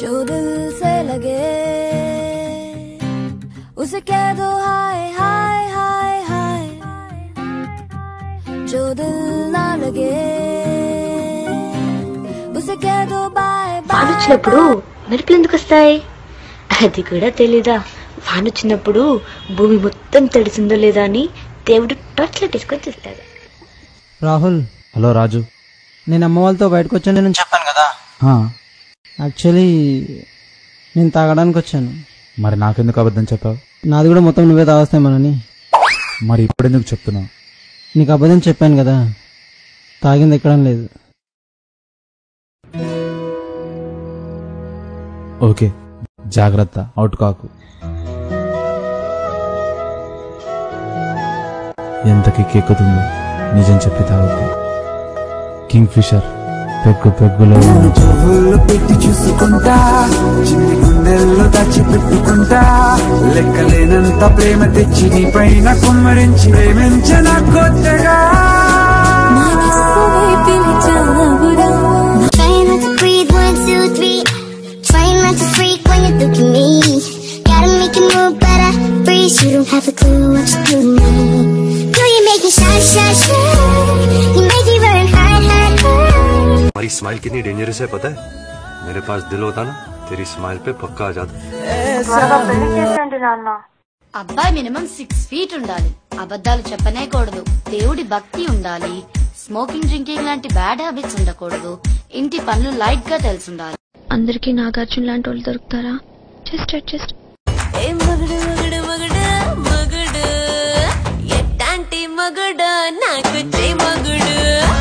जो दिल से लगे उसे कह दो हाय हाय हाय हाय जो दिल ना लगे उसे कह दो बाय వాన వచ్చినప్పుడు మెరుపులు ఎందుకు వస్తాయి అది కూడా తెలీదా వాన వచ్చినప్పుడు భూమి మొత్తం తడిసిందో లేదా అని దేవుడు టార్చ్ లైట్ తీసుకొని చూస్తాడు రాహుల్ హలో రాజు నేను అమ్మ వాళ్ళతో బయటకు వచ్చాను నేను చెప్పాను కదా యాక్చువల్లీ నేను తాగడానికి వచ్చాను మరి నాకెందుకు అబద్ధం చెప్పావు నాది కూడా మొత్తం నువ్వే తాగస్తామనని మరి ఇప్పుడు ఎందుకు చెప్తున్నావు నీకు అబద్ధం చెప్పాను కదా తాగింది ఎక్కడం లేదు ఓకే జాగ్రత్త అవుట్ కాకు ఎంత కిక్ ఎక్కుతుందో నిజం చెప్పి తాగుద్ది కింగ్ ఫిషర్ పెగ్గు పెగ్గులో ఉన్న చెవుల్లో పెట్టి చూసుకుంటా చిన్ని గుండెల్లో దాచి పెట్టుకుంటా లెక్కలేనంత ప్రేమ తెచ్చి నీ పైన కుమ్మరించి ప్రేమించిన కొత్తగా మనసుని పిలిచావురా Trying not to breathe, one, two, three. Trying not to freak when you look at me. Gotta make you move better, breeze. You don't have a clue what you do to me. Girl, you make me shine, shine, shine. You make me run hard, hard, hard. हमारी smile कितनी dangerous है पता है मेरे पास दिल होता ना तेरी स्माइल पे पक्का आ जाता అబ్బాయి మినిమం సిక్స్ ఫీట్ ఉండాలి అబద్ధాలు చెప్పనే కూడదు దేవుడి భక్తి ఉండాలి స్మోకింగ్ డ్రింకింగ్ లాంటి బ్యాడ్ హ్యాబిట్స్ ఉండకూడదు ఇంటి పనులు లైట్ గా తెలుసుండాలి అందరికీ నాగార్జున లాంటి వాళ్ళు దొరుకుతారా జస్ట్ అడ్జస్ట్ మగుడు మగుడు మగుడు మగుడు ఎట్టాంటి మగుడు నాకు మగుడు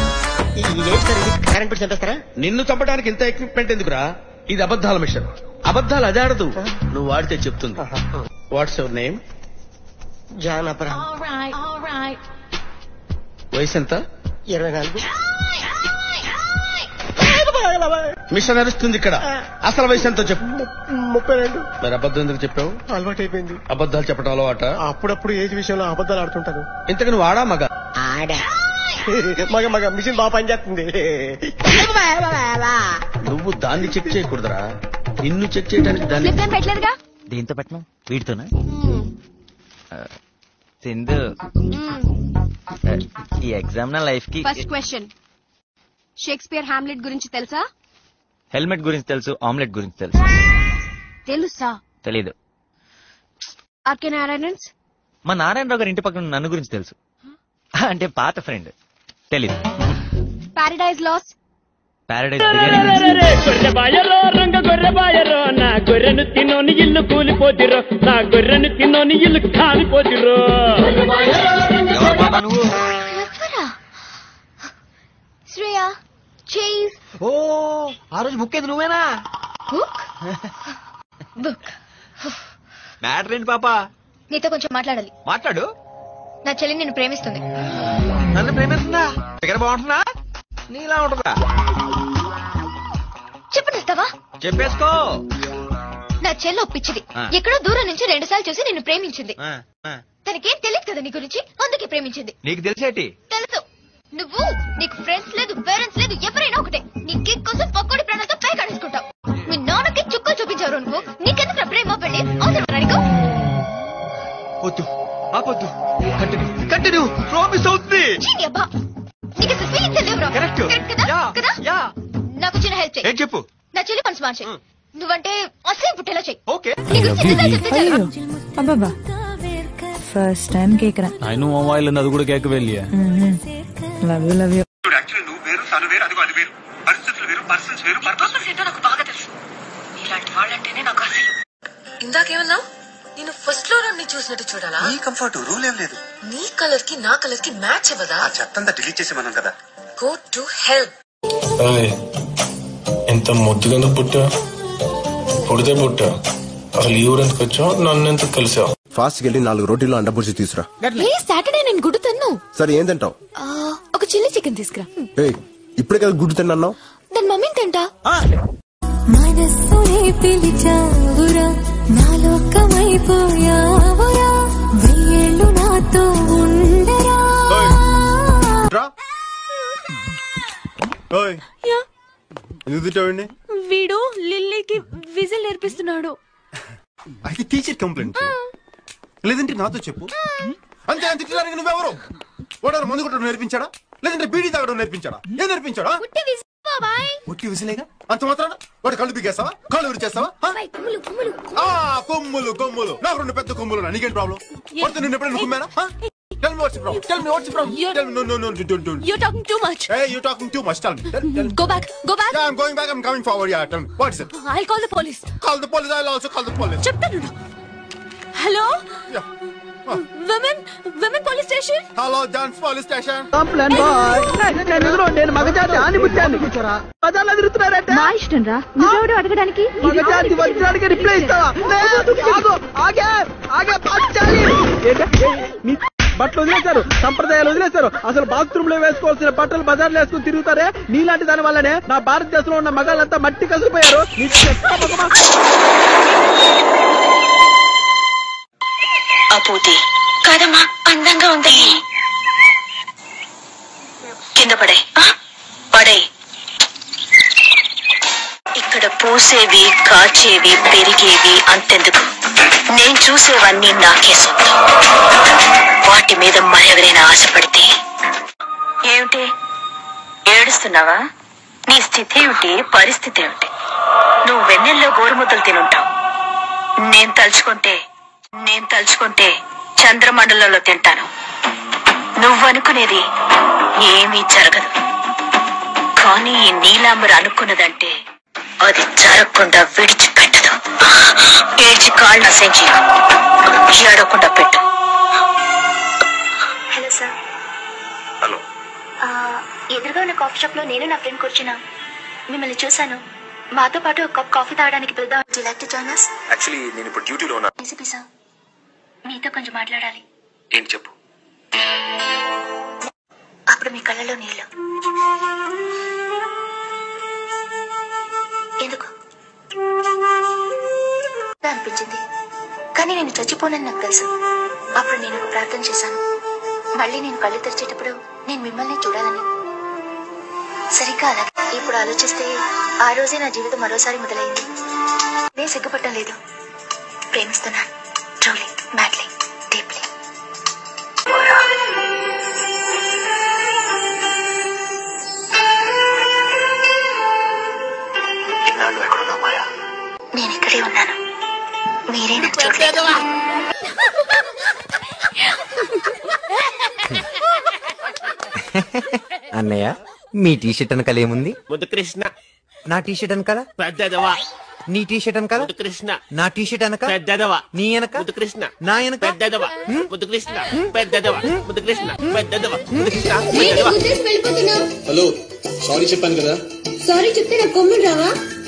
నిన్ను చంపడానికి ఇంత ఎక్విప్మెంట్ ఎందుకురా ఇది అబద్ధాల మిషన్ అబద్ధాలు అదాడదు నువ్వు వాడితే చెప్తుంది what's your name John Abraham వయసు ఎంత ఇరవై నాలుగు మిషన్ నడుస్తుంది ఇక్కడ అసలు వయసు ఎంతో చెప్పు ముప్పై రెండు మరి అబద్ధం ఎందుకు చెప్పావు అలవాటు అయిపోయింది అబద్ధాలు చెప్పడం అలవాట అప్పుడప్పుడు ఏజ్ విషయంలో అబద్ధాలు ఆడుతుంటాను ఇంతకు నువ్వు ఆడా మగ ఆడా మగ మగ మిషన్ బాగా పనిచేస్తుంది నువ్వు దాన్ని చెక్ చేయకూడదురా నిన్ను చెక్ చేయడానికి దాన్ని పెట్టలేదుగా దీంతో పెట్టను వీటితోనా ఆ, సింధు ఆ, ఈ ఎగ్జామ్ నా లైఫ్ కి ఫస్ట్ క్వశ్చన్ షేక్స్పియర్ హామ్లెట్ గురించి తెలుసా హెల్మెట్ గురించి తెలుసు ఆమ్లెట్ గురించి తెలుసు తెలుసా తెలీదు ఆర్కే నారాయణన్స్ మా నారాయణరావు గారి ఇంటి పక్కన నన్ను గురించి తెలుసు అంటే పాత ఫ్రెండ్ తెలీదు పారడైజ్ లాస్ పారాడైజ్ బిర్యానీ గురించి గొర్రె బాయరో రంగ గొర్రె బాయరో నా గొర్రెను తినోని ఇల్లు కూలిపోతిరో నా గొర్రెను తినోని ఇల్లు కాలిపోతిరో ఎవరు బాబా నువ్వు శ్రేయా చీజ్ ఓ ఆ రోజు బుక్ ఏది నువ్వేనా బుక్ బుక్ మ్యాటర్ ఏంటి పాప నీతో కొంచెం మాట్లాడాలి మాట్లాడు నా చెల్లి నిన్ను ప్రేమిస్తుంది నన్ను ప్రేమిస్తుందా దగ్గర బాగుంటుందా నీలా ఉంటుందా చెప్పనిస్తావా చెప్పేసుకో నా చెల్లి ఒప్పించింది ఆ. ఎక్కడో దూరం నుంచి రెండు సార్లు చూసి నిన్ను ప్రేమించింది ఆ, ఆ. తనకేం తెలియదు కదా నీ గురించి అందుకే ప్రేమించింది నీకు తెలిసేటి తెలుసు నువ్వు నీకు ఫ్రెండ్స్ లేదు పేరెంట్స్ లేదు ఎవరైనా ఒకటే నీ కిక్ కోసం పక్కోడి ప్రాణాలతో పై కడేసుకుంటావు మీ నాన్నకి చుక్కలు చూపించారు నువ్వు నీకెందుకు ప్రేమ పెళ్లి అవసరం నీకు వద్దు ఆపొద్దు కంటిన్యూ కంటిన్యూ ప్రామిస్ అవుతుంది చీ, నీ అబ్బా నీకు అసలు ఫీలింగ్స్ లేవురా Correct. కరెక్ట్ కదా యా, కదా యా. నాకు చిన్న హెల్ప్ ఏం చేయి చెప్పు నా చెల్లి మనసు మార్చే నువ్వంటే అసలు పుట్టేలా చెయ్యి ఓకే నీకు చిన్నదా చెప్తే చాలు. അബ്ബാ ഫസ്റ്റ് ടൈം കേക്കറ ఆయన మొబైల్ అది కూడా కేక్ వెళ్ళి ലവ് യു ലവ് യു ఇందాకేమన్నావు నేను ఫస్ట్ లో నీ చూసినట్టు చూడాలా నీ కంఫర్ట్ రూల్ ఏం లేదు నీ కలర్ కి నా కలర్ కి మ్యాచ్ అవ్వదా ఆ చెత్తంతా డిలీట్ చేసేమన్నాం కదా గో టు హెల్ప్ ఎంత ముద్దుగా పుట్టా పుడితే పుట్టా అసలు ఈ ఊరెందుకు వచ్చావు నన్ను ఎంత కలిసావు ఫాస్ట్ వెళ్ళి నాలుగు రోటీలు అండబుర్చి తీసురా ఏ సాటర్డే నేను గుడ్డు తన్ను సరే ఏం తింటావు ఆ, ఒక చిల్లీ చికెన్ తీసుకురా ఏయ్ ఇప్పుడే కదా గుడ్డు తిన్నావు దాని మమ్మీని తింటా మనసుని పిలిచావురా నా లోకమైపోయావురా వెయ్యేళ్ళు నాతో ఉండరా ఎందుకు తిట్టావండి వీడు లిల్లీకి విజిల్ నేర్పిస్తున్నాడు అయితే టీచర్ కంప్లైంట్ లేదంటే నాతో చెప్పు అంతే అంత తిట్టడానికి నువ్వెవరు వాడు మందు కొట్టడం నేర్పించాడా లేదంటే బీడీ తాగడం నేర్పించాడా ఏం నేర్పించాడా ఒట్టి విసిలేగా అంత మాత్రాన వాడు కళ్ళు బిగేస్తావా కళ్ళు విరిచేస్తావా ఆ, కొమ్ములు కొమ్ములు నాకు రెండు పెద్ద కొమ్ములు నీకేం ప్రాబ్లం వాడితో నిన్ను ఎప్పుడైనా కుమ్మానా Tell me what's the problem. Tell me what's the problem. Tell me, no, no, no, don't, don't. You're talking too much. Hey, you're talking too much. Tell me. Tell, tell me. Go back. Go back. Yeah, I'm going back. I'm coming forward. Yeah, tell me. What is it? I'll call the police. Call the police. I'll also call the police. చెప్తాను hello Yeah. Women women police station Hello, dance police station. Complaint boy నేను ఎదురు నేను మగజాతి ఆనిముత్యాన్ని పదాలు ఎదురుతున్నారంటే నా ఇష్టం రా నువ్వెవడు అడగడానికి మగజాతి వజ్రానికి reply ఇస్తావా లేదు, ఆగు, ఆగే ఆగే పంచాలి ఏంటి? మీ బట్టలు వదిలేశారు సంప్రదాయాలు వదిలేశారు అసలు బాత్రూమ్ లో వేసుకోవాల్సిన బట్టలు బజార్లో వేసుకుని తిరుగుతారే నీలాంటి దాని వల్లనే నా భారతదేశంలో ఉన్న మగాళ్ళంతా మట్టి కసిపోయారు నీకు చెత్త మగమా? అపూతి కాదమ్మా అందంగా ఉంది కింద పడే పడే ఇక్కడ పూసేవి కాచేవి పెరిగేవి అంతెందుకు నేను చూసేవన్నీ నాకే సొంతం వాటి మీద మరెవరైనా ఆశపడితే ఏమిటి ఏడుస్తున్నావా నీ స్థితి ఏమిటి పరిస్థితి ఏమిటి నువ్వు వెన్నెల్లో గోరుముద్దలు తినుంటావు నేను తలుచుకుంటే నేను తలుచుకుంటే చంద్రమండలంలో తింటాను నువ్వు అనుకునేది ఏమీ జరగదు కానీ ఈ నీలాంబర్ అనుకున్నదంటే అది జరగకుండా విడిచిపెట్టదు ఏడ్చి కాళ్ళు నశించి ఏడకుండా పెట్టు హలో సార్ హలో ఎదురుగా ఉన్న కాఫీ షాప్ లో నేను నా ఫ్రెండ్ కూర్చున్నా మిమ్మల్ని చూశాను మాతో పాటు ఒక కప్ కాఫీ తాగడానికి పిలుద్దాం would like to join us actually నేను ఇప్పుడు డ్యూటీలో ఉన్నా రెసిపీ సార్ మీతో కొంచెం మాట్లాడాలి ఏంటి చెప్పు అప్పుడు మీ కళ్ళలో నీళ్ళు ఎందుకు అనిపించింది కానీ నేను చచ్చిపోనని నాకు తెలుసు అప్పుడు నేను ఒక ప్రార్థన చేశాను మళ్ళీ నేను కళ్ళు తెరిచేటప్పుడు నేను మిమ్మల్ని చూడాలని సరిగ్గా అలాగే ఇప్పుడు ఆలోచిస్తే ఆ రోజే నా జీవితం మరోసారి మొదలైంది నేను సిగ్గుపట్టం లేదు ప్రేమిస్తున్నాను ట్రూలీ మ్యాడ్లీ డీప్లీ ఇన్నాళ్ళు ఎక్కడున్నా మాయా నేను ఇక్కడే ఉన్నాను మీరే నన్ను చూడలేదు అన్నయ్య మీ టీ షర్ట్ వెనకాల ఏముంది ముద్దు కృష్ణ నా టీ షర్ట్ వెనకాల పెద్దదవా నీ టీ షర్ట్ వెనకాల ముద్దు కృష్ణ నా టీ షర్ట్ వెనక పెద్దదవా నీ వెనక ముద్దు కృష్ణ నా వెనక పెద్దదవా ముద్దు కృష్ణ పెద్దదవా ముద్దు కృష్ణ పెద్దదవా ముద్దు కృష్ణ పెద్దదవా హలో సారీ చెప్పాను కదా సారీ చెప్తే నాకు కొమ్ముడు రావా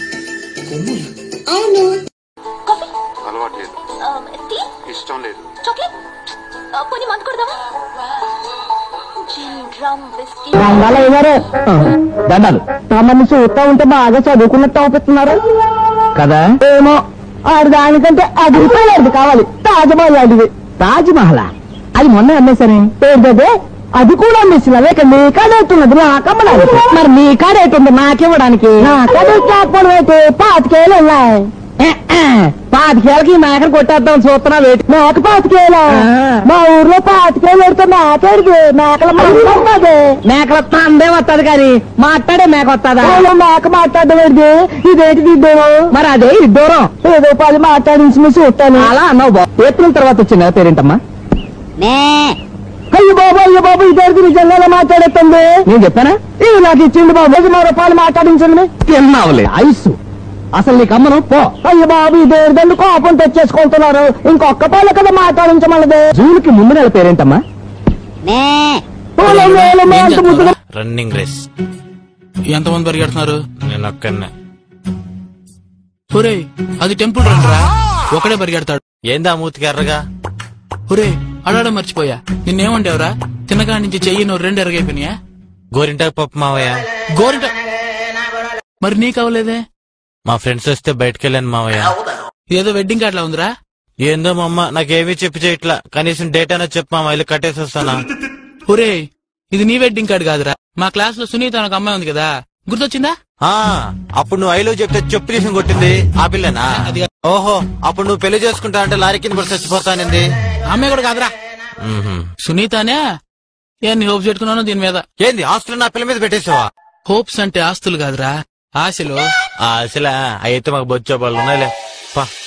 అవును అలవాటు లేదు ఇష్టం లేదు చాక్లెట్ పోనీ మందు కొడదామా జిన్ రమ్ విస్కీ దండాలు నా మనిషి చూస్తా ఉంటే బాగా చదువుకున్నట్టు అవుతున్నారు కదా ఏమో ఆడు దానికంటే అది రూపాయలు కావాలి తాజ్మహల్ అడిగి తాజ్మహల్ అది మొన్న అమ్మేశానే ఏంటదే అది కూడా అమ్మేసిన లేక నీ కాడేస్తున్నది నా కమ్మడానికి మరి నీ కాడేటుంది నాకివ్వడానికి నా కాడేకపోవడం అయితే పాతికేలు ఉన్నాయి ఏ, ఏ, పాతికేలకి ఈ మేకను కొట్టేద్దాం చూస్తున్నా వేటి మేక పాతికేలా మా ఊర్లో పాతికేలు పెడితే మేకేడికి మేకల మాట్లాడుతుంది మేకల తందే వస్తుంది కానీ మాట్లాడే మేక వస్తుందా మేక మాట్లాడడం ఏంటి ఇదేంటి ఇద్దరు మరి అదే ఇద్దరం ఏదో పది మాట్లాడించి మీరు చూస్తాను అలా అన్నావు బాబు ఏప్రిల్ తర్వాత వచ్చిందా పేరేంటమ్మా అయ్యో బాబు అయ్యో బాబు ఇద్దరికి నిజంగా ఎలా మాట్లాడేస్తుంది నేను చెప్పానా ఇది నాకు ఇచ్చింది బాబు ఐదు రూపాయలు మాట్లాడించండి తిన్నావులే ఐసు అసలు నీకు అమ్మను పో అయ్యో బాబు ఇదేదండి కోపం తెచ్చేసుకుంటున్నారు ఇంకొక్క పాలు కదా మాట్లాడించమన్నది జూన్కి ముందు నెల పేరేంటమ్మా రన్నింగ్ రేస్ ఎంతమంది పరిగెడుతున్నారు నేను ఒక్కనే ఒరే అది టెంపుల్ రన్ రా ఒకడే పరిగెడతాడు ఏందా మూతికి ఎర్రగా ఒరే అడగడం మర్చిపోయా నిన్నేమంటావురా తినగా నుంచి చెయ్యి నువ్వు రెండు ఎరగైపోయినాయా గోరింటాకు పప్పు మావయ్య గోరింట మరి నీకు అవ్వలేదే మా ఫ్రెండ్స్ వస్తే బయటకెళ్ళాను మావయ్య ఏదో వెడ్డింగ్ కార్డ్ లా ఉందిరా ఏందో మా అమ్మ నాకేమీ చెప్పి చేయట్లా కనీసం డేట్ అయినా చెప్పు మామ ఇల్లు కట్టేసి వస్తానా ఒరే ఇది నీ వెడ్డింగ్ కార్డ్ కాదురా మా క్లాస్ లో సునీత అనే ఒక అమ్మాయి ఉంది కదా గుర్తొచ్చిందా ఆ అప్పుడు నువ్వు ఐలో చెప్తే చెప్పు తీసుకుని కొట్టింది ఆ పిల్లనా ఓహో అప్పుడు నువ్వు పెళ్లి చేసుకుంటా అంటే లారీ కింద పడి చచ్చిపోతానింది అమ్మాయి కూడా కాదురా సునీతనే ఏ నీ హోప్స్ పెట్టుకున్నాను దీని మీద ఏంది ఆస్తులు నా పిల్ల మీద పెట్టేసావా హోప్స్ అంటే ఆస్తులు కాదురా ఆశలు అసలు అయితే మాకు బొచ్చే వాళ్ళు ఉన్నాయిలే పా